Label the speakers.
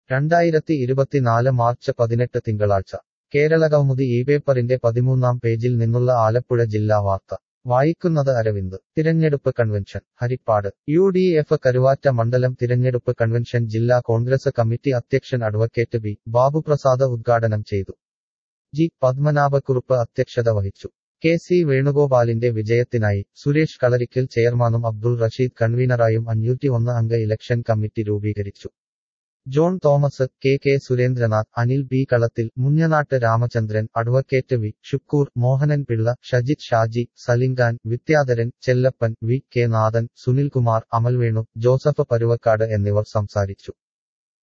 Speaker 1: രണ്ടായിരത്തി ഇരുപത്തിനാല് മാർച്ച് പതിനെട്ട് തിങ്കളാഴ്ച കേരള കൗമുദി ഈ പേപ്പറിന്റെ പതിമൂന്നാം പേജിൽ നിന്നുള്ള ആലപ്പുഴ ജില്ലാ വാർത്ത വായിക്കുന്നത് അരവിന്ദ് തിരഞ്ഞെടുപ്പ് convention Harippad U D F Karuvatta മണ്ഡലം തിരഞ്ഞെടുപ്പ് കൺവെൻഷൻ ജില്ലാ കോൺഗ്രസ് കമ്മിറ്റി അധ്യക്ഷൻ അഡ്വക്കേറ്റ് ബി ബാബുപ്രസാദ് ഉദ്ഘാടനം ചെയ്തു ജി പത്മനാഭക്കുറുപ്പ് അധ്യക്ഷത വഹിച്ചു കെ സി വേണുഗോപാലിന്റെ വിജയത്തിനായി സുരേഷ് കളരിക്കൽ ചെയർമാനും അബ്ദുൾ റഷീദ് കൺവീനറായും അഞ്ഞൂറ്റി ഒന്ന് അംഗ ഇലക്ഷൻ കമ്മിറ്റി രൂപീകരിച്ചു John Thomas K K Surendranath Anil B Kalathil Munjanattu Ramachandran advocate V Shukkoor Mohanan Pillai Shajith Shaji Salingan Vidyadharan Chellappan V K Nathan Sunilkumar അമൽവേണു Joseph പരുവക്കാട് എന്നിവർ സംസാരിച്ചു